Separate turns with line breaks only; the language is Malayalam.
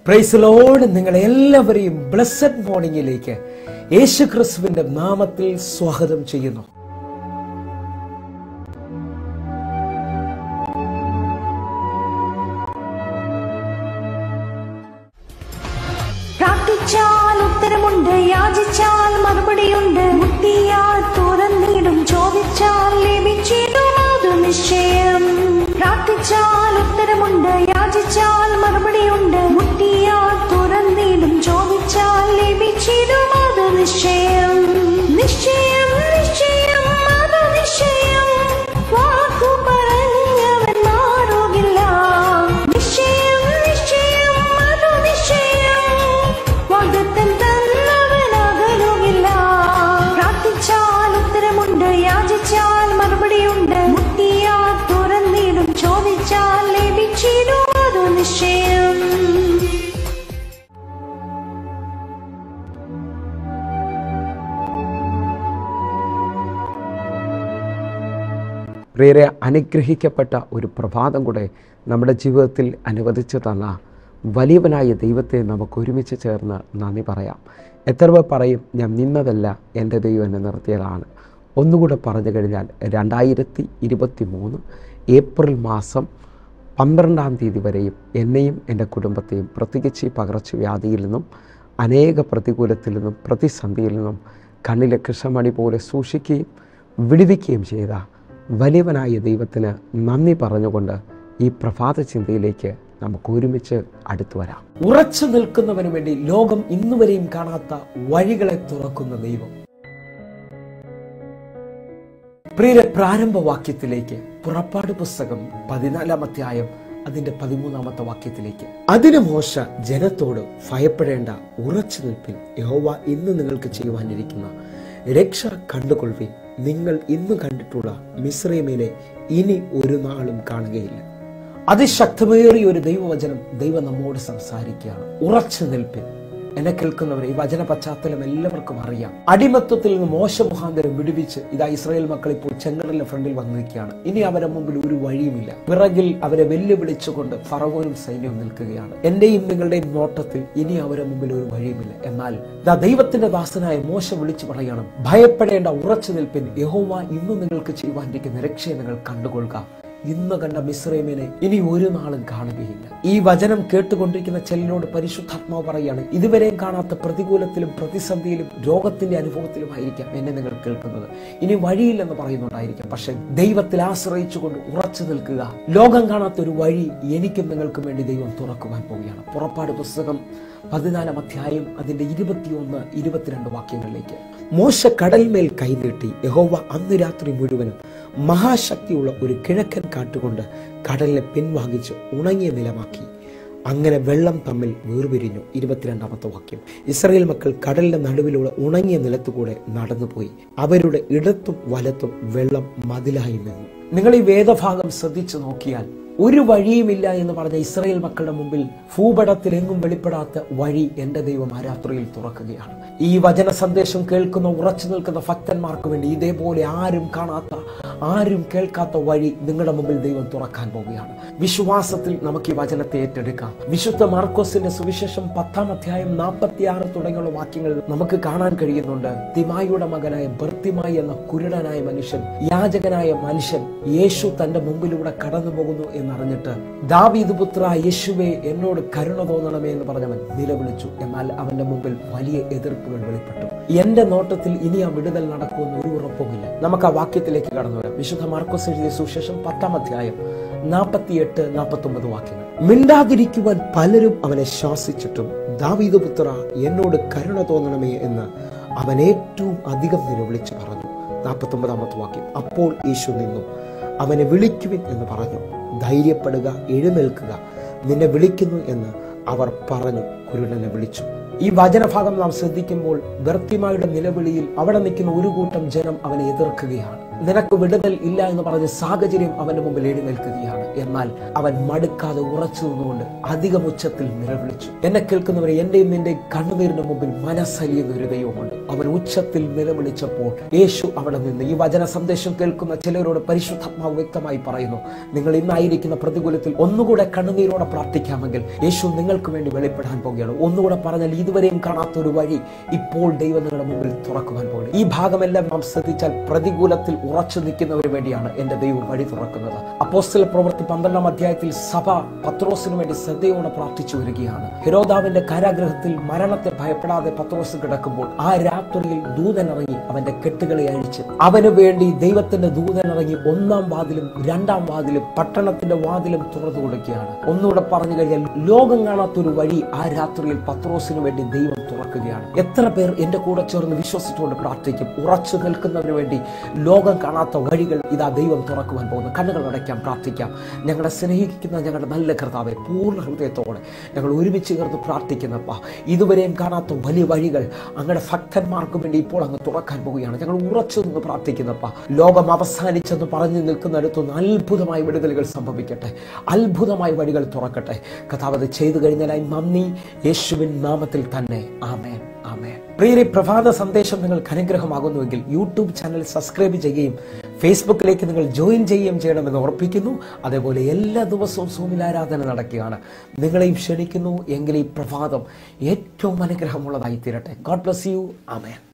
പ്രൈസ് ലോഡ് നിങ്ങളെ എല്ലാവരെയും ബ്ലസ്സഡ് മോർണിംഗിലേക്ക് യേശു ക്രിസ്തുവിന്റെ നാമത്തിൽ സ്വാഗതം ചെയ്യുന്നു
പ്രാർത്ഥിച്ചാൽ ഉത്തരമുണ്ട് യാചിച്ചാൽ മറുപടിയുണ്ട് മുട്ടിയാൽ തുറന്നിടും ചോദിച്ചാൽ ലഭിച്ചിടും അത് നിശ്ചയം പ്രാർത്ഥിച്ചാൽ ഉത്തരമുണ്ട് യാചിച്ചാൽ മറുപടിയുണ്ട് മുട്ടിയാൽ തുറന്നിടും ചോദിച്ചാൽ ലഭിച്ചിടും അത് നിശ്ചയം നിശ്ചയം നിശ്ചയം അത് നിശ്ചയം വാക്കു പറഞ്ഞവൻ മാറുകില്ല നിശ്ചയം നിശ്ചയം അത് നിശ്ചയം വാഗ്ദത്തം തന്നവൻ അകലുകില്ല പ്രാർത്ഥിച്ചാൽ ഉത്തരമുണ്ട് യാചിച്ചാൽ മറുപടിയുണ്ട് മുട്ടിയാൽ തുറന്നിടും ചോദിച്ചാൽ ലഭിച്ചിടും അത് നിശ്ചയം
പ്രിയരെ അനുഗ്രഹിക്കപ്പെട്ട ഒരു പ്രഭാതം കൂടെ നമ്മുടെ ജീവിതത്തിൽ അനുവദിച്ചു തന്ന വലിയവനായ ദൈവത്തെ നമുക്ക് ഒരുമിച്ച് ചേർന്ന് നന്ദി പറയാം എത്ര പേർ പറയും ഞാൻ നിന്നതല്ല എൻ്റെ ദൈവം എന്നെ നിർത്തിയതാണ് ഒന്നുകൂടെ പറഞ്ഞു കഴിഞ്ഞാൽ രണ്ടായിരത്തി ഇരുപത്തി മൂന്ന് ഏപ്രിൽ മാസം പന്ത്രണ്ടാം തീയതി വരെയും എന്നെയും എൻ്റെ കുടുംബത്തെയും പ്രത്യേകിച്ച് ഈ പകർച്ചവ്യാധിയിൽ നിന്നും അനേക പ്രതികൂലത്തിൽ നിന്നും പ്രതിസന്ധിയിൽ നിന്നും കണ്ണിലെ കൃഷ്ണമണി പോലെ സൂക്ഷിക്കുകയും വിടുവിക്കുകയും ചെയ്ത വലിയവനായ ദൈവത്തിന് നന്ദി പറഞ്ഞുകൊണ്ട് ഈ പ്രഭാത ചിന്തയിലേക്ക് നമുക്ക് ഒരുമിച്ച് അടുത്തു വരാം
ഉറച്ചു നിൽക്കുന്നവന് വേണ്ടി ലോകം ഇന്നുവരെയും കാണാത്ത വഴികളെ തുറക്കുന്ന ദൈവം പ്രിയരെ പ്രാരംഭ വാക്യത്തിലേക്ക് പുറപ്പാട് പുസ്തകം പതിനാലാം അധ്യായം അതിന്റെ പതിമൂന്നാമത്തെ വാക്യത്തിലേക്ക് അതിന് മോശ ജനത്തോട് ഭയപ്പെടേണ്ട ഉറച്ചു നിൽപ്പിൽ യഹോവ ഇന്ന് നിങ്ങൾക്ക് ചെയ്യുവാനിരിക്കുന്ന രക്ഷ കണ്ടുകൊള്ളുവിൻ നിങ്ങൾ ഇന്ന് കണ്ടിട്ടുള്ള മിശ്രമിനെ ഇനി ഒരു നാളും കാണുകയില്ല അതിശക്തമേറിയ ഒരു ദൈവവചനം ദൈവം നമ്മോട് സംസാരിക്കുകയാണ് ഉറച്ചു നിൽപ്പിൻ എന്നെ കേൾക്കുന്നവരെ ഈ വചന പശ്ചാത്തലം എല്ലാവർക്കും അറിയാം അടിമത്വത്തിൽ നിന്ന് മോശ മുഖാന്തരം വിടുവിച്ച് ഇതാ ഇസ്രായേൽ മക്കൾ ഇപ്പോൾ ചെങ്കടലിന്റെ ഫ്രണ്ടിൽ വന്നു നിൽക്കുകയാണ് ഇനി അവരുടെ മുമ്പിൽ ഒരു വഴിയുമില്ല പിറകിൽ അവരെ വെല്ലുവിളിച്ചുകൊണ്ട് ഫറവോനും സൈന്യവും നിൽക്കുകയാണ് എന്റെയും നിങ്ങളുടെയും നോട്ടത്തിൽ ഇനി അവരുടെ മുമ്പിൽ ഒരു വഴിയുമില്ല എന്നാൽ ഇതാ ദൈവത്തിന്റെ ദാസനായ മോശ വിളിച്ചു പറയണം ഭയപ്പെടേണ്ട ഉറച്ചു നിൽപ്പിൻ യഹോവ ഇന്ന് നിങ്ങൾക്ക് ചെയ്യുവാനിരിക്കുന്ന രക്ഷയെ നിങ്ങൾ കണ്ടുകൊള്ളുക ഇന്ന് കണ്ട മിശ്രമിനെ ഇനി ഒരു നാളും കാണുകയില്ല ഈ വചനം കേട്ടുകൊണ്ടിരിക്കുന്ന ചെല്ലിനോട് പരിശുദ്ധാത്മാവ് പറയാണ് ഇതുവരെയും കാണാത്ത പ്രതികൂലത്തിലും പ്രതിസന്ധിയിലും രോഗത്തിന്റെ അനുഭവത്തിലുമായിരിക്കാം എന്നെ നിങ്ങൾ കേൾക്കുന്നത് ഇനി വഴിയില്ലെന്ന് പറയുന്നുണ്ടായിരിക്കാം പക്ഷെ ദൈവത്തിൽ ആശ്രയിച്ചുകൊണ്ട് ഉറച്ചു നിൽക്കുക ലോകം കാണാത്ത ഒരു വഴി എനിക്കും നിങ്ങൾക്കും വേണ്ടി ദൈവം തുറക്കുവാൻ പോവുകയാണ് പുറപ്പാട് പുസ്തകം പതിനാലാം അധ്യായം അതിന്റെ ഇരുപത്തിയൊന്ന് ഇരുപത്തിരണ്ട് വാക്യങ്ങളിലേക്ക് മോശ കടൽമേൽ കൈനീട്ടി യഹോവ അന്ന് രാത്രി മുഴുവനും മഹാശക്തിയുള്ള ഒരു കിഴക്കൻ കാട്ടുകൊണ്ട് കടലിനെ പിൻവാങ്ങിച്ച് ഉണങ്ങിയ നിലമാക്കി അങ്ങനെ വെള്ളം തമ്മിൽ വേർപിരിഞ്ഞു ഇരുപത്തിരണ്ടാമത്തെ വാക്യം ഇസ്രായേൽ മക്കൾ കടലിന്റെ നടുവിലുള്ള ഉണങ്ങിയ നിലത്തുകൂടെ നടന്നുപോയി അവരുടെ ഇടത്തും വലത്തും വെള്ളം മതിലായി നിന്നു നിങ്ങൾ ഈ വേദഭാഗം ശ്രദ്ധിച്ചു നോക്കിയാൽ ഒരു വഴിയുമില്ല എന്ന് പറഞ്ഞ ഇസ്രായേൽ മക്കളുടെ മുമ്പിൽ ഭൂപടത്തിൽ എങ്ങും വെളിപ്പെടാത്ത വഴി എന്റെ ദൈവം ആ രാത്രിയിൽ തുറക്കുകയാണ് ഈ വചന സന്ദേശം കേൾക്കുന്ന ഉറച്ചു നിൽക്കുന്ന ഭക്തന്മാർക്ക് വേണ്ടി ഇതേപോലെ ആരും കാണാത്ത ആരും കേൾക്കാത്ത വഴി നിങ്ങളുടെ മുമ്പിൽ ദൈവം തുറക്കാൻ പോവുകയാണ് വിശ്വാസത്തിൽ നമുക്ക് ഈ വചനത്തെ ഏറ്റെടുക്കാം വിശുദ്ധ മാർക്കോസിന്റെ സുവിശേഷം പത്താം അധ്യായം നാൽപ്പത്തി ആറ് തുടങ്ങിയുള്ള വാക്യങ്ങൾ നമുക്ക് കാണാൻ കഴിയുന്നുണ്ട് തിമായിയുടെ മകനായ ബർത്തിമായി എന്ന കുരുടനായ മനുഷ്യൻ യാചകനായ മനുഷ്യൻ യേശു തന്റെ മുമ്പിലൂടെ കടന്നു പോകുന്നു എന്നറിഞ്ഞിട്ട് ദാവീദ് പുത്ര യേശുവെ എന്നോട് കരുണ തോന്നണമേ എന്ന് പറഞ്ഞവൻ നിലവിളിച്ചു എന്നാൽ അവന്റെ മുമ്പിൽ വലിയ എതിർപ്പുകൾ വെളിപ്പെട്ടു എന്റെ നോട്ടത്തിൽ ഇനി ആ വിടുതൽ നടക്കുമെന്ന് ഒരു ഉറപ്പുമില്ല നമുക്ക് ആ വാക്യത്തിലേക്ക് കടന്നു വരാം വിശുദ്ധ മാർക്കോസ് എഴുതിയ സുശേഷം പത്താം അധ്യായം നാൽപ്പത്തിയെട്ട് നാൽപ്പത്തി ഒമ്പത് വാക്യങ്ങൾ മിണ്ടാതിരിക്കുവാൻ പലരും അവനെ ശാസിച്ചിട്ടും ദാവീദ് പുത്ര എന്നോട് കരുണ തോന്നണമേ എന്ന് അവൻ ഏറ്റവും അധികം നിലവിളിച്ചു പറഞ്ഞു നാൽപ്പത്തി ഒമ്പതാമത്തെ വാക്യം അപ്പോൾ യേശു നിന്നു അവനെ വിളിക്കുവിൻ എന്ന് പറഞ്ഞു ധൈര്യപ്പെടുക എഴുന്നേൽക്കുക നിന്നെ വിളിക്കുന്നു എന്ന് അവർ പറഞ്ഞു കുരുടനെ വിളിച്ചു ഈ വചനഭാഗം നാം ശ്രദ്ധിക്കുമ്പോൾ ബർത്തിമായുടെ നിലവിളിയിൽ അവിടെ നിൽക്കുന്ന ഒരു കൂട്ടം ജനം അവനെ എതിർക്കുകയാണ് നിനക്ക് വിടുതൽ ഇല്ല എന്ന് പറഞ്ഞ സാഹചര്യം അവന്റെ മുമ്പിൽ എഴുന്നേൽക്കുകയാണ് എന്നാൽ അവൻ മടുക്കാതെ ഉറച്ചു നിന്നുകൊണ്ട് അധികം ഉച്ചത്തിൽ നിലവിളിച്ചു എന്നെ കേൾക്കുന്നവരെ എന്റെയും നിന്റെയും കണ്ണുനീരിന് മുമ്പിൽ മനസ്സലിയുന്ന ഒരു ദൈവമുണ്ട് അവൻ ഉച്ചത്തിൽ നിലവിളിച്ചപ്പോൾ യേശു അവിടെ നിന്ന് ഈ വചന സന്ദേശം കേൾക്കുന്ന ചിലരോട് പരിശുദ്ധാത്മാവ് വ്യക്തമായി പറയുന്നു നിങ്ങൾ ഇന്നായിരിക്കുന്ന പ്രതികൂലത്തിൽ ഒന്നുകൂടെ കണ്ണുനീരോടെ പ്രാർത്ഥിക്കാമെങ്കിൽ യേശു നിങ്ങൾക്ക് വേണ്ടി വെളിപ്പെടാൻ പോകുകയാണ് ഒന്നുകൂടെ പറഞ്ഞാൽ ഇതുവരെയും കാണാത്ത ഒരു വഴി ഇപ്പോൾ ദൈവം നിങ്ങളുടെ മുമ്പിൽ തുറക്കുവാൻ പോകുന്നു ഈ ഭാഗമെല്ലാം നാം ശ്രദ്ധിച്ചാൽ പ്രതികൂലത്തിൽ ഉറച്ചു നിൽക്കുന്നവന് വേണ്ടിയാണ് എന്റെ ദൈവം വഴി തുറക്കുന്നത് അപ്പോസ്തല പ്രവൃത്തി പന്ത്രണ്ടാം അധ്യായത്തിൽ സഭ പത്രോസിന് വേണ്ടി ശ്രദ്ധയോടെ പ്രാർത്ഥിച്ചു വരികയാണ് ഹെരോദാവിന്റെ കാരാഗ്രഹത്തിൽ മരണത്തെ ഭയപ്പെടാതെ പത്രോസ് കിടക്കുമ്പോൾ ആ രാത്രിയിൽ ദൂതൻ ഇറങ്ങി അവന്റെ കെട്ടുകളെ അഴിച്ച് അവന് വേണ്ടി ദൈവത്തിന്റെ ദൂതൻ ഇറങ്ങി ഒന്നാം വാതിലും രണ്ടാം വാതിലും പട്ടണത്തിന്റെ വാതിലും തുറന്നു കൊടുക്കുകയാണ് ഒന്നുകൂടെ പറഞ്ഞു കഴിഞ്ഞാൽ ലോകം കാണാത്തൊരു വഴി ആ രാത്രിയിൽ പത്രോസിന് വേണ്ടി ദൈവം തുറക്കുകയാണ് എത്ര പേർ എന്റെ കൂടെ ചേർന്ന് വിശ്വസിച്ചുകൊണ്ട് പ്രാർത്ഥിക്കും ഉറച്ചു നിൽക്കുന്നതിന് വേണ്ടി ലോകം കാണാത്ത വഴികൾ ഇതാ ദൈവം തുറക്കുവാൻ പോകുന്നു കണ്ണുകൾ അടയ്ക്കാം പ്രാർത്ഥിക്കാം ഞങ്ങളെ സ്നേഹിക്കുന്ന ഞങ്ങളുടെ നല്ല കർത്താവെ പൂർണ്ണ ഹൃദയത്തോടെ ഞങ്ങൾ ഒരുമിച്ച് ചേർന്ന് പ്രാർത്ഥിക്കുന്നപ്പ ഇതുവരെയും കാണാത്ത വലിയ വഴികൾ അങ്ങയുടെ ഭക്തന്മാർക്ക് വേണ്ടി ഇപ്പോൾ അങ്ങ് തുറക്കാൻ പോവുകയാണ് ഞങ്ങൾ ഉറച്ചു നിന്ന് പ്രാർത്ഥിക്കുന്നപ്പ ലോകം അവസാനിച്ചെന്ന് പറഞ്ഞു നിൽക്കുന്നിടത്തുനിന്ന് അത്ഭുതമായ വിടുതലുകൾ സംഭവിക്കട്ടെ അത്ഭുതമായ വഴികൾ തുറക്കട്ടെ കഥാവ് അത് ചെയ്തു കഴിഞ്ഞാലായി നന്ദി യേശുവിൻ നാമത്തിൽ തന്നെ ആമേൻ ആമേൻ പ്രിയരെ പ്രഭാത സന്ദേശം നിങ്ങൾക്ക് അനുഗ്രഹമാകുന്നുവെങ്കിൽ യൂട്യൂബ് ചാനൽ സബ്സ്ക്രൈബ് ചെയ്യുകയും ഫേസ്ബുക്കിലേക്ക് നിങ്ങൾ ജോയിൻ ചെയ്യുകയും ചെയ്യണമെന്ന് ഓർപ്പിക്കുന്നു അതേപോലെ എല്ലാ ദിവസവും സൂമിൽ ആരാധന നടക്കുകയാണ് നിങ്ങളെയും ക്ഷണിക്കുന്നു എങ്കിൽ ഈ പ്രഭാതം ഏറ്റവും അനുഗ്രഹമുള്ളതായി തീരട്ടെ ഗോഡ് ബ്ലസ് യു ആമേൻ